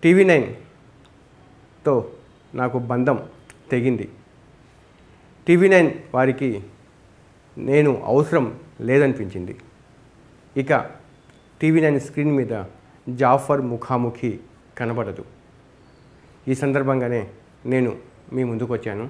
TV నైన్తో నాకు బంధం తెగింది TV nine వారికి నేను అవసరం లేదనిపించింది ఇక టీవీ నైన్ స్క్రీన్ మీద జాఫర్ ముఖాముఖి కనబడదు ఈ సందర్భంగానే నేను మీ ముందుకు వచ్చాను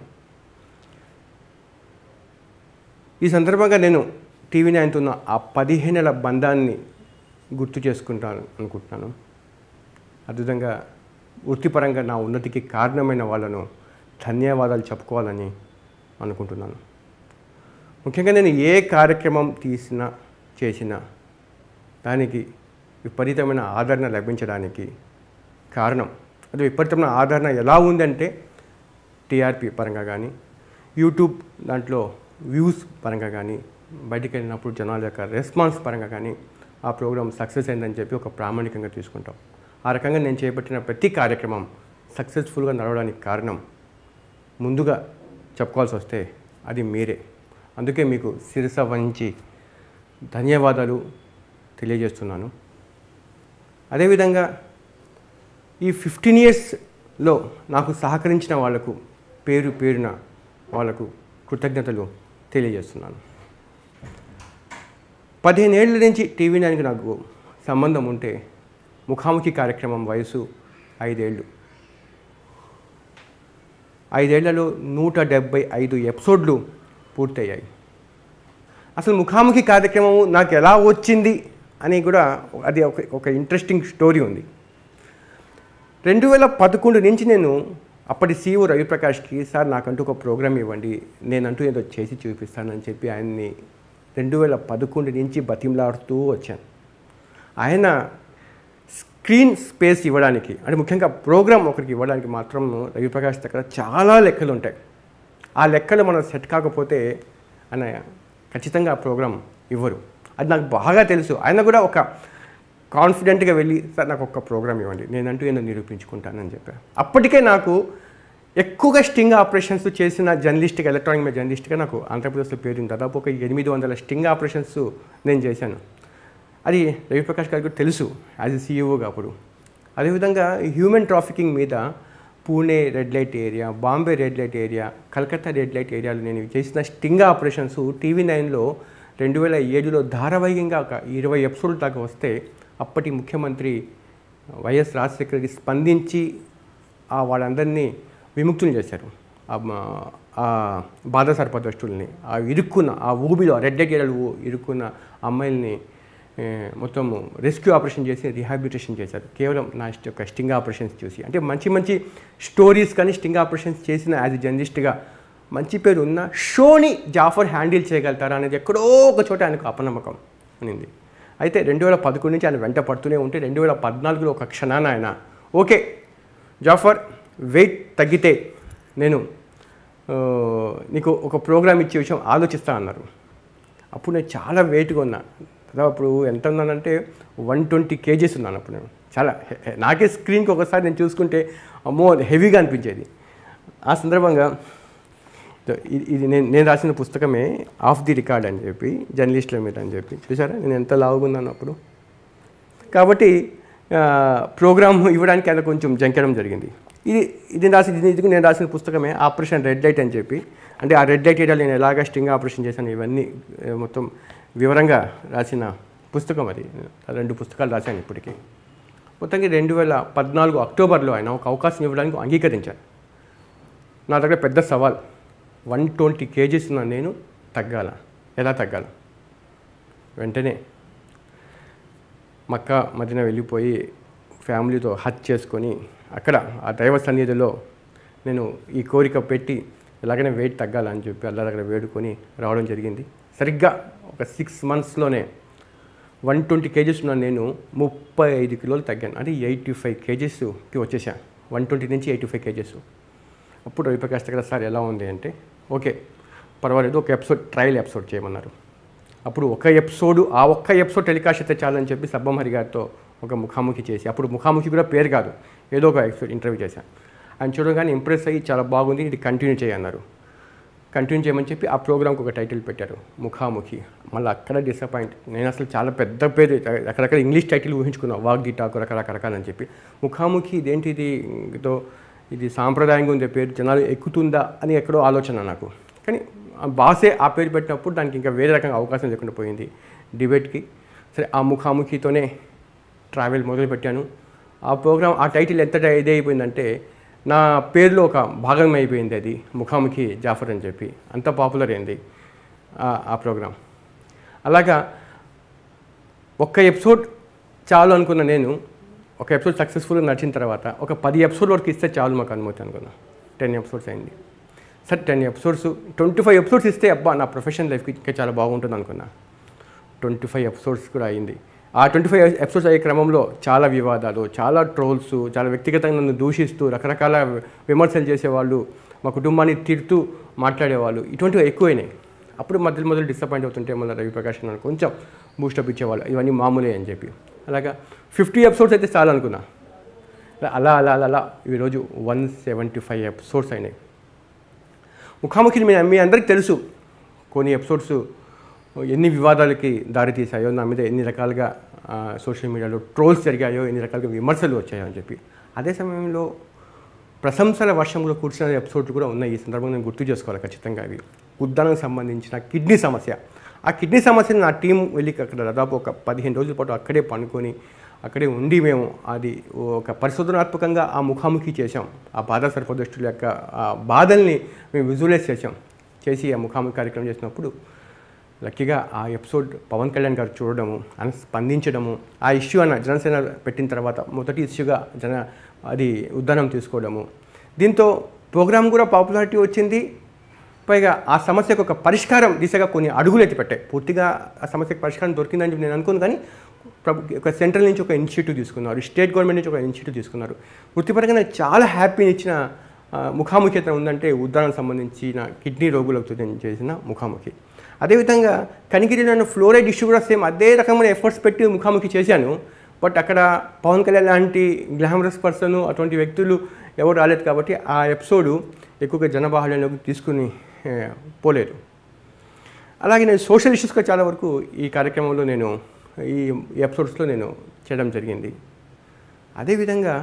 ఈ సందర్భంగా నేను టీవీ నైన్తో ఉన్న ఆ పదిహేనేళ్ల బంధాన్ని గుర్తు చేసుకుంటాను అనుకుంటున్నాను అద్భుతంగా వృత్తిపరంగా నా ఉన్నతికి కారణమైన వాళ్ళను ధన్యవాదాలు చెప్పుకోవాలని అనుకుంటున్నాను ముఖ్యంగా నేను ఏ కార్యక్రమం తీసినా చేసినా దానికి విపరీతమైన ఆదరణ లభించడానికి కారణం అది విపరీతమైన ఆదరణ ఎలా ఉందంటే టీఆర్పీ పరంగా కానీ యూట్యూబ్ దాంట్లో వ్యూస్ పరంగా కానీ బయటికి వెళ్ళినప్పుడు జనాల యొక్క రెస్పాన్స్ పరంగా కానీ ఆ ప్రోగ్రామ్ సక్సెస్ అయిందని చెప్పి ఒక ప్రామాణికంగా తీసుకుంటాం ఆ రకంగా నేను చేపట్టిన ప్రతి కార్యక్రమం సక్సెస్ఫుల్గా నడవడానికి కారణం ముందుగా చెప్పుకోవాల్సి వస్తే అది మీరే అందుకే మీకు శిరస వంచి ధన్యవాదాలు తెలియజేస్తున్నాను అదేవిధంగా ఈ ఫిఫ్టీన్ ఇయర్స్లో నాకు సహకరించిన వాళ్లకు పేరు పేరున వాళ్లకు కృతజ్ఞతలు తెలియజేస్తున్నాను పదిహేను ఏళ్ళ నుంచి టీవీ నైన్కి నాకు సంబంధం ఉంటే ముఖాముఖి కార్యక్రమం వయసు ఐదేళ్ళు ఐదేళ్లలో నూట డెబ్బై ఐదు ఎపిసోడ్లు పూర్తయ్యాయి అసలు ముఖాముఖి కార్యక్రమం నాకు ఎలా వచ్చింది అని కూడా అది ఒక ఒక ఇంట్రెస్టింగ్ స్టోరీ ఉంది రెండు వేల పదకొండు నుంచి నేను అప్పటి సీఓ రవిప్రకాష్కి సార్ నాకంటూ ఒక ప్రోగ్రామ్ ఇవ్వండి నేనంటూ ఏదో చేసి చూపిస్తానని చెప్పి ఆయన్ని రెండు వేల పదకొండు నుంచి బతిమలాడుతూ వచ్చాను ఆయన స్క్రీన్ స్పేస్ ఇవ్వడానికి అంటే ముఖ్యంగా ప్రోగ్రామ్ ఒకరికి ఇవ్వడానికి మాత్రం రవిప్రకాష్ దగ్గర చాలా లెక్కలు ఉంటాయి ఆ లెక్కలు మనం సెట్ కాకపోతే ఆయన ఖచ్చితంగా ఆ ప్రోగ్రామ్ ఇవ్వరు అది నాకు బాగా తెలుసు ఆయన కూడా ఒక కాన్ఫిడెంట్గా వెళ్ళి సార్ నాకు ఒక ప్రోగ్రామ్ ఇవ్వండి నేనంటూ ఏదో నిరూపించుకుంటానని చెప్పాను అప్పటికే నాకు ఎక్కువగా స్టింగ్ ఆపరేషన్స్ చేసిన జర్నలిస్ట్గా ఎలక్ట్రానిక్ మీద జర్నలిస్ట్గా నాకు ఆంధ్రప్రదేశ్లో పేరు ఉంది దాదాపు ఒక ఎనిమిది వందల స్టింగ్ ఆపరేషన్స్ నేను చేశాను అది రవిప్రకాష్ గారికి కూడా తెలుసు యాజ్ ఎ సీఈఓగా అప్పుడు అదేవిధంగా హ్యూమన్ ట్రాఫికింగ్ మీద Pune red light area Bombay red light area Calcutta red light ఏరియాలో నేను చేసిన స్టింగ్ ఆపరేషన్స్ టీవీ నైన్లో రెండు వేల ఏడులో ధారావాహికంగా ఒక ఇరవై ఎపిసోడ్ల దాకా వస్తే అప్పటి ముఖ్యమంత్రి వైఎస్ రాజశేఖర రెడ్డి స్పందించి ఆ వాళ్ళందరినీ విముక్తులు చేశారు ఆ మ- ఆ బాధ సర్పదష్టుల్ని ఆ ఇరుక్కున్న ఆ ఊబిలో రెడ్ లైట్ ఏరియాలో ఇరుక్కున్న అమ్మాయిల్ని ఏ, మొత్తం రెస్క్యూ ఆపరేషన్ చేసి రిహాబిలిటేషన్ చేశారు కేవలం నా ఇష్ట- యొక్క స్టింగ్ ఆపరేషన్స్ చూసి అంటే మంచి మంచి స్టోరీస్ కానీ స్టింగ్ ఆపరేషన్స్ చేసిన యాజ్ ఎ జర్నలిస్ట్గా మంచి పేరు ఉన్న షోని జాఫర్ హ్యాండిల్ చేయగలుగుతారా అనేది ఎక్కడో ఒక చోట ఆయనకు అపనమ్మకం అనింది అయితే రెండు వేల పదకొండు నుంచి ఆయన వెంట పడుతూనే ఉంటే రెండు వేల పద్నాలుగులో ఒక క్షణాన ఆయన ఓకే జాఫర్ వెయిట్ తగ్గితే నేను ఆ, నీకు ఒక ప్రోగ్రామ్ ఇచ్చే విషయం ఆలోచిస్తా అన్నారు అప్పుడు నేను చాలా వెయిట్గా ఉన్నా దాదాపు అప్పుడు ఎంత ఉన్నానంటే వన్ ట్వంటీ కేజీస్ ఉన్నాను అప్పుడు నేను చాలా హె- హె- నాకే స్క్రీన్కి ఒకసారి నేను చూసుకుంటే అమ్మో హెవీగా అనిపించేది ఆ సందర్భంగా ఇదో ఇది- ఇది నేను నేను రాసిన పుస్తకమే ఆఫ్ ది రికార్డ్ అని చెప్పి జర్నలిస్టుల మీద అని చెప్పి చూసారా నేను ఎంత లావుగున్నాను అప్పుడు కాబట్టి ఆ, ప్రోగ్రామ్ ఇవ్వడానికి ఆయన కొంచెం జంకడం జరిగింది ఇది ఇది రాసి ఇది ఇది నేను రాసిన పుస్తకమే ఆపరేషన్ రెడ్ లైట్ అని చెప్పి అంటే ఆ రెడ్ లైట్ ఏరియాలో నేను ఎలాగ స్టింగ్ ఆపరేషన్ చేశాను ఇవన్నీ ఏ, మొత్తం వివరంగా రాసిన పుస్తకం అది రెండు పుస్తకాలు రాశాను ఇప్పటికీ మొత్తానికి రెండు వేల పద్నాలుగు అక్టోబర్లో ఆయన ఒక అవకాశం ఇవ్వడానికి అంగీకరించాను నా దగ్గర పెద్ద సవాల్ వన్ ట్వంటీ కేజీస్ ఉన్న నేను తగ్గాల ఎలా తగ్గాల వెంటనే మక్కా మధ్యన వెళ్ళిపోయి ఫ్యామిలీతో హజ్ చేసుకొని అక్కడ ఆ దైవ సన్నిధిలో నేను ఈ కోరిక పెట్టి ఎలాగైనా వెయిట్ తగ్గాలని చెప్పి అల్లా దగ్గర వేడుకొని రావడం జరిగింది సరిగ్గా ఒక సిక్స్ మంత్స్లోనే వన్ ట్వంటీ కేజీస్ ఉన్న నేను ముప్పై ఐదు కిలోలు తగ్గాను అంటే ఎయిటీ ఫైవ్ కేజీస్కి వచ్చేసాను వన్ ట్వంటీ నుంచి ఎయిటీ ఫైవ్ కేజీస్ అప్పుడు రవిప్రకాష్ దగ్గర సార్ ఎలా ఉంది అంటే ఓకే పర్వాలేదు ఒక ఎపిసోడ్ ట్రయల్ ఎపిసోడ్ చేయమన్నారు అప్పుడు ఒక ఎపిసోడ్ ఆ ఒక్క ఎపిసోడ్ టెలికాస్ట్ అయితే చాలని చెప్పి సబ్బం హరి గారితో ఒక ముఖాముఖి చేసి అప్పుడు ముఖాముఖి కూడా పేరు కాదు ఏదో ఒక ఎపిసోడ్ ఇంటర్వ్యూ చేశాను ఆయన చూడగానే ఇంప్రెస్ అయ్యి చాలా బాగుంది ఇది కంటిన్యూ చేయన్నారు కంటిన్యూ చేయమని చెప్పి ఆ ప్రోగ్రామ్కి ఒక టైటిల్ పెట్టారు ముఖాముఖి మళ్ళీ అక్కడ డిసప్పాయింట్ నేను అసలు చాలా పెద్ద పేరు రకరకాల ఇంగ్లీష్ టైటిల్ ఊహించుకున్నాను వాగ్ది టాకు రకరకాలని చెప్పి ముఖాముఖి ఇదేంటి ఇది ఇదో ఇది సాంప్రదాయంగా ఉంది పేరు జనాలు ఎక్కుతుందా అని ఎక్కడో ఆలోచన నాకు కానీ ఆ బాసే ఆ పేరు పెట్టినప్పుడు దానికి ఇంకా వేరే రకంగా అవకాశం లేకుండా పోయింది డిబేట్కి సరే ఆ ముఖాముఖితోనే ట్రావెల్ మొదలుపెట్టాను ఆ ప్రోగ్రామ్ ఆ టైటిల్ ఎంత ఇదే అయిపోయిందంటే నా పేరులో ఒక భాగం అయిపోయింది అది ముఖాముఖి జాఫర్ అని చెప్పి అంత పాపులర్ అయింది ఆ- ఆ ప్రోగ్రామ్ అలాగా ఒక్క ఎపిసోడ్ చాలు అనుకున్న నేను ఒక ఎపిసోడ్ సక్సెస్ఫుల్గా నడిచిన తర్వాత ఒక పది ఎపిసోడ్ వరకు ఇస్తే చాలు మాకు అనుమతి అనుకున్నా టెన్ ఎపిసోడ్స్ అయింది సరే ten episodes twenty five episodes ఇస్తే అబ్బా నా ప్రొఫెషనల్ లైఫ్కి ఇంకా చాలా బాగుంటుంది అనుకున్నా ట్వంటీ ఫైవ్ ఎపిసోడ్స్ కూడా అయింది ఆ ట్వంటీ ఫైవ్ ఎపిసోడ్స్ అయ్యే క్రమంలో చాలా వివాదాలు చాలా ట్రోల్స్ చాలా వ్యక్తిగతంగా నన్ను దూషిస్తూ రకరకాల విమర్శలు చేసేవాళ్ళు మా కుటుంబాన్ని తిడుతూ మాట్లాడేవాళ్ళు ఇటువంటివి ఎక్కువైనాయి అప్పుడు మధ్యలో మొదలు డిసప్పాయింట్ అవుతుంటే మళ్ళీ రవిప్రకాష్ నన్ను కొంచెం బూస్టప్ ఇచ్చేవాళ్ళు ఇవన్నీ మామూలే అని చెప్పి అలాగా ఫిఫ్టీ ఎపిసోడ్స్ అయితే చాలు అనుకున్నా అలా అలా అలా అలా ఈరోజు వన్ సెవెంటీ ఫైవ్ ఎపిసోడ్స్ అయినాయి ముఖాముఖిని మీ మీ అందరికీ తెలుసు కొన్ని ఎపిసోడ్స్ ఎన్ని వివాదాలకి దారితీశాయో నా మీద ఎన్ని రకాలుగా ఆ, సోషల్ మీడియాలో ట్రోల్స్ జరిగాయో ఎన్ని రకాలుగా విమర్శలు వచ్చాయో అని చెప్పి అదే సమయంలో ప్రశంసల వర్షంలో కూర్చున్న ఎపిసోడ్లు కూడా ఉన్నాయి ఈ సందర్భంగా నేను గుర్తు చేసుకోవాలి ఖచ్చితంగా అవి ఉద్దానం సంబంధించిన కిడ్నీ సమస్య ఆ కిడ్నీ సమస్యను నా టీం వెళ్ళి అక్కడ దాదాపు ఒక పదిహేను రోజుల పాటు అక్కడే పండుకొని అక్కడే ఉండి మేము అది ఒక పరిశోధనాత్మకంగా ఆ ముఖాముఖి చేసాం ఆ బాధ సర్పదృష్టుల యొక్క ఆ బాధల్ని మేము విజువలైజ్ చేసాం చేసి ఆ ముఖాముఖి కార్యక్రమం చేసినప్పుడు లక్కీగా ఆ ఎపిసోడ్ పవన్ కళ్యాణ్ గారు చూడడము అని స్పందించడము ఆ ఇష్యూ అన్న జనసేన పెట్టిన తర్వాత మొదటి ఇష్యూగా జన అది ఉద్దానం తీసుకోవడము దీంతో ప్రోగ్రామ్ కూడా పాపులారిటీ వచ్చింది పైగా ఆ సమస్యకు ఒక పరిష్కారం దిశగా కొన్ని అడుగులు ఎత్తి పెట్టాయి పూర్తిగా ఆ సమస్యకు పరిష్కారం దొరికిందని చెప్పి నేను అనుకోను కానీ ప్రభు ఒక సెంట్రల్ నుంచి ఒక ఇనిషియేటివ్ తీసుకున్నారు స్టేట్ గవర్నమెంట్ నుంచి ఒక ఇనిషియేటివ్ తీసుకున్నారు వృత్తిపరంగా నాకు చాలా హ్యాపీని ఇచ్చిన ఆ, ముఖాముఖిత ఉందంటే ఉద్దానం సంబంధించిన కిడ్నీ రోగులతో నేను చేసిన ముఖాముఖి అదేవిధంగా కనిగిరిలో ఫ్లోరైడ్ ఇష్యూ కూడా సేమ్ అదే రకమైన ఎఫర్ట్స్ పెట్టి ముఖాముఖి చేశాను బట్ అక్కడ పవన్ కళ్యాణ్ లాంటి గ్లామరస్ పర్సన్ అటువంటి వ్యక్తులు ఎవరు రాలేదు కాబట్టి ఆ ఎపిసోడు ఎక్కువగా జనబాహుళ్యంలోకి తీసుకుని ఏ, పోలేదు అలాగే నేను సోషల్ ఇష్యూస్గా చాలా వరకు ఈ కార్యక్రమంలో నేను ఈ ఎపిసోడ్స్లో నేను చేయడం జరిగింది అదేవిధంగా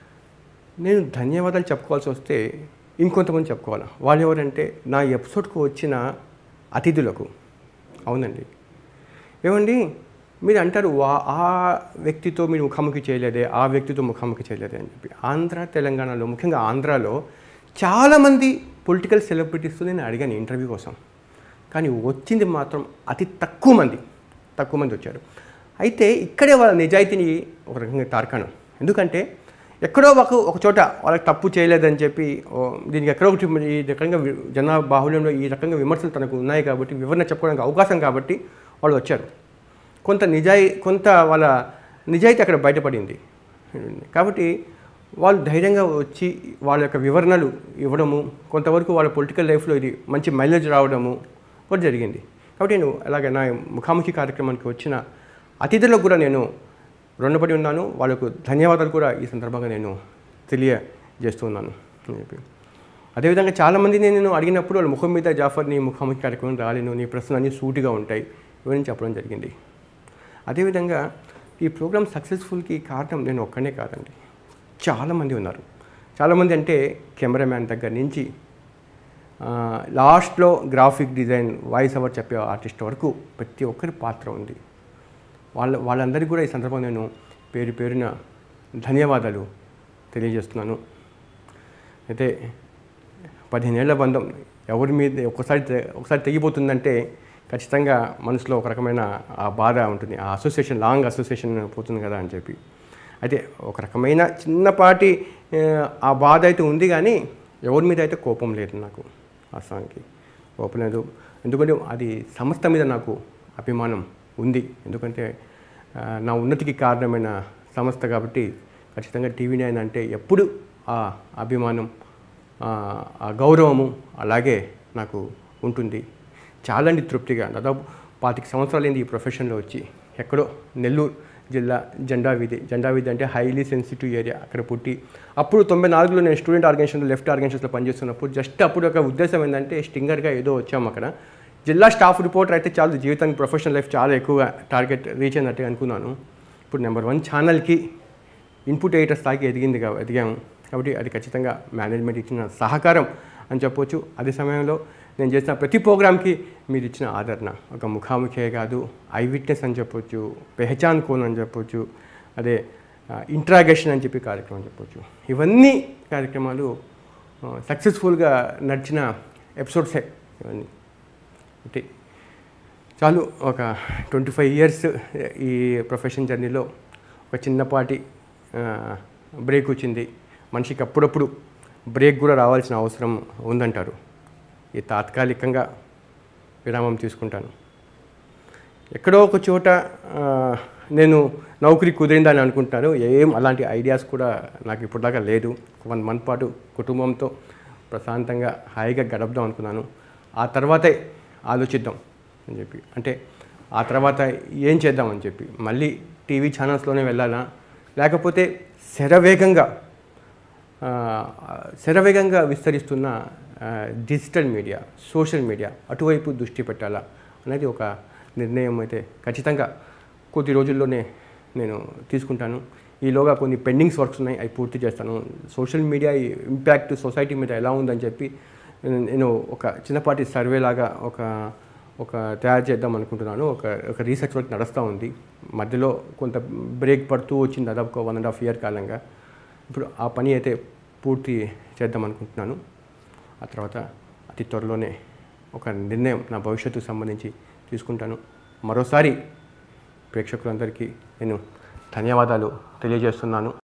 నేను ధన్యవాదాలు చెప్పుకోవాల్సి వస్తే ఇంకొంతమంది చెప్పుకోవాలి వాళ్ళు ఎవరంటే నా ఎపిసోడ్కు వచ్చిన అతిథులకు అవునండి ఏమండి మీరు అంటారు వా ఆ వ్యక్తితో మీరు ముఖాముఖి చేయలేదే ఆ వ్యక్తితో ముఖాముఖి చేయలేదే అని చెప్పి ఆంధ్ర తెలంగాణలో ముఖ్యంగా ఆంధ్రాలో చాలామంది పొలిటికల్ సెలబ్రిటీస్తో నేను అడిగాను ఇంటర్వ్యూ కోసం కానీ వచ్చింది మాత్రం అతి తక్కువ మంది తక్కువ మంది వచ్చారు అయితే ఇక్కడే వాళ్ళ నిజాయితీని ఒక రకంగా తార్కాను ఎందుకంటే ఎక్కడో ఒక ఒక చోట వాళ్ళకి తప్పు చేయలేదని చెప్పి ఓ, దీనికి ఎక్కడో ఒకటి ఈ రకంగా వి- జన బాహుళ్యంలో ఈ రకంగా విమర్శలు తనకు ఉన్నాయి కాబట్టి వివరణ చెప్పుకోవడానికి అవకాశం కాబట్టి వాళ్ళు వచ్చారు కొంత నిజాయి కొంత వాళ్ళ నిజాయితీ అక్కడ బయటపడింది కాబట్టి వాళ్ళు ధైర్యంగా వచ్చి వాళ్ళ యొక్క వివరణలు ఇవ్వడము కొంతవరకు వాళ్ళ పొలిటికల్ లైఫ్లో ఇది మంచి మైలేజ్ రావడము కూడా జరిగింది కాబట్టి నేను అలాగే నా ముఖాముఖి కార్యక్రమానికి వచ్చిన అతిథులకు కూడా నేను రుణపడి ఉన్నాను వాళ్ళకు ధన్యవాదాలు కూడా ఈ సందర్భంగా నేను తెలియజేస్తున్నాను అని చెప్పి అదేవిధంగా చాలామంది నేను అడిగినప్పుడు వాళ్ళ ముఖం మీద జాఫర్ నీ ముఖాముఖి కార్యక్రమం రాలేను నీ ప్రశ్నలు అన్నీ సూటిగా ఉంటాయి ఇవన్నీ చెప్పడం జరిగింది అదేవిధంగా ఈ ప్రోగ్రామ్ సక్సెస్ఫుల్కి కారణం నేను ఒక్కనే కాదండి చాలామంది ఉన్నారు చాలామంది అంటే కెమెరామ్యాన్ దగ్గర నుంచి ఆ, లాస్ట్లో గ్రాఫిక్ డిజైన్ వాయిస్ ఓవర్ చెప్పే ఆర్టిస్ట్ వరకు ప్రతి ఒక్కరి పాత్ర ఉంది వాళ్ళ వాళ్ళందరికీ కూడా ఈ సందర్భంగా నేను పేరు పేరున ధన్యవాదాలు తెలియజేస్తున్నాను అయితే పదిహేనేళ్ల బంధం ఎవరి మీద ఒకసారి తె- ఒకసారి తెగిపోతుందంటే ఖచ్చితంగా మనసులో ఒక రకమైన ఆ బాధ ఉంటుంది ఆ అసోసియేషన్ లాంగ్ అసోసియేషన్ పోతుంది కదా అని చెప్పి అయితే ఒక రకమైన చిన్నపాటి ఆ, ఆ బాధ అయితే ఉంది కానీ ఎవరి మీద అయితే కోపం లేదు నాకు ఆ సాంగ్కి కోపం లేదు ఎందుకంటే అది సంస్థ మీద నాకు అభిమానం ఉంది ఎందుకంటే ఆ, నా ఉన్నతికి కారణమైన సంస్థ కాబట్టి ఖచ్చితంగా టీవీ నైన్ అంటే ఎప్పుడు ఆ అభిమానం ఆ ఆ గౌరవము అలాగే నాకు ఉంటుంది చాలండి తృప్తిగా దాదాపు పాతిక సంవత్సరాలైంది ఈ ప్రొఫెషన్లో వచ్చి ఎక్కడో నెల్లూరు జిల్లా జెండా వీధి జెండా వీధి అంటే హైలీ సెన్సిటివ్ ఏరియా అక్కడ పుట్టి అప్పుడు తొంభై నాలుగులో నేను స్టూడెంట్ ఆర్గనైజేషన్ లెఫ్ట్ ఆర్గనైజేషన్లో పనిచేస్తున్నప్పుడు జస్ట్ అప్పుడు ఒక ఉద్దేశం ఏంటంటే స్టింగర్గా ఏదో వచ్చాము అక్కడ జిల్లా స్టాఫ్ రిపోర్టర్ అయితే చాలు జీవితానికి ప్రొఫెషనల్ లైఫ్ చాలా ఎక్కువగా టార్గెట్ రీచ్ అయినట్టు అనుకున్నాను ఇప్పుడు నెంబర్ వన్ ఛానల్కి ఇన్పుట్ ఎడిటర్ స్థాయికి ఎదిగింది కా ఎదిగాము కాబట్టి అది ఖచ్చితంగా మేనేజ్మెంట్ ఇచ్చిన సహకారం అని చెప్పొచ్చు అదే సమయంలో నేను చేసిన ప్రతి ప్రోగ్రామ్కి మీరు ఇచ్చిన ఆదరణ ఒక ముఖాముఖే కాదు ఐ విట్నెస్ అని చెప్పొచ్చు పెహచాన్ కోన్ అని చెప్పొచ్చు అదే ఇంట్రాగేషన్ అని చెప్పి కార్యక్రమం చెప్పొచ్చు ఇవన్నీ కార్యక్రమాలు సక్సెస్ఫుల్గా నడిచిన ఎపిసోడ్సే ఇవన్నీ అంటే చాలు ఒక ట్వంటీ ఫైవ్ ఇయర్స్ ఈ ప్రొఫెషన్ జర్నీలో ఒక చిన్నపాటి బ్రేక్ వచ్చింది మనిషికి అప్పుడప్పుడు బ్రేక్ కూడా రావాల్సిన అవసరం ఉందంటారు ఈ తాత్కాలికంగా విరామం తీసుకుంటాను ఎక్కడో ఒక చోట ఆ, నేను నౌకరీ కుదిరిందని అనుకుంటాను ఏం అలాంటి ఐడియాస్ కూడా నాకు ఇప్పటిదాకా లేదు వన్ మంత్ పాటు కుటుంబంతో ప్రశాంతంగా హాయిగా గడపదాం అనుకున్నాను ఆ తర్వాతే ఆలోచిద్దాం అని చెప్పి అంటే ఆ తర్వాత ఏం చేద్దామని చెప్పి మళ్ళీ టీవీ ఛానల్స్లోనే వెళ్ళాలా లేకపోతే శరవేగంగా ఆ, శరవేగంగా విస్తరిస్తున్న ఆ, డిజిటల్ మీడియా సోషల్ మీడియా అటువైపు దృష్టి పెట్టాలా అనేది ఒక నిర్ణయం అయితే ఖచ్చితంగా కొద్ది రోజుల్లోనే నేను తీసుకుంటాను ఈలోగా కొన్ని పెండింగ్స్ వర్క్స్ ఉన్నాయి అవి పూర్తి చేస్తాను సోషల్ మీడియా ఇంపాక్ట్ సొసైటీ మీద ఎలా ఉందని చెప్పి నేను- నేను ఒక చిన్నపాటి సర్వే లాగా ఒక ఒక తయారు చేద్దాం అనుకుంటున్నాను ఒక ఒక రీసెర్చ్ వర్క్ నడుస్తూ ఉంది మధ్యలో కొంత బ్రేక్ పడుతూ వచ్చింది దాదాపు ఒక వన్ అండ్ హాఫ్ ఇయర్ కాలంగా ఇప్పుడు ఆ పని అయితే పూర్తి చేద్దాం అనుకుంటున్నాను ఆ తర్వాత అతి త్వరలోనే ఒక నిర్ణయం నా భవిష్యత్తుకు సంబంధించి తీసుకుంటాను మరోసారి ప్రేక్షకులందరికీ నేను ధన్యవాదాలు తెలియజేస్తున్నాను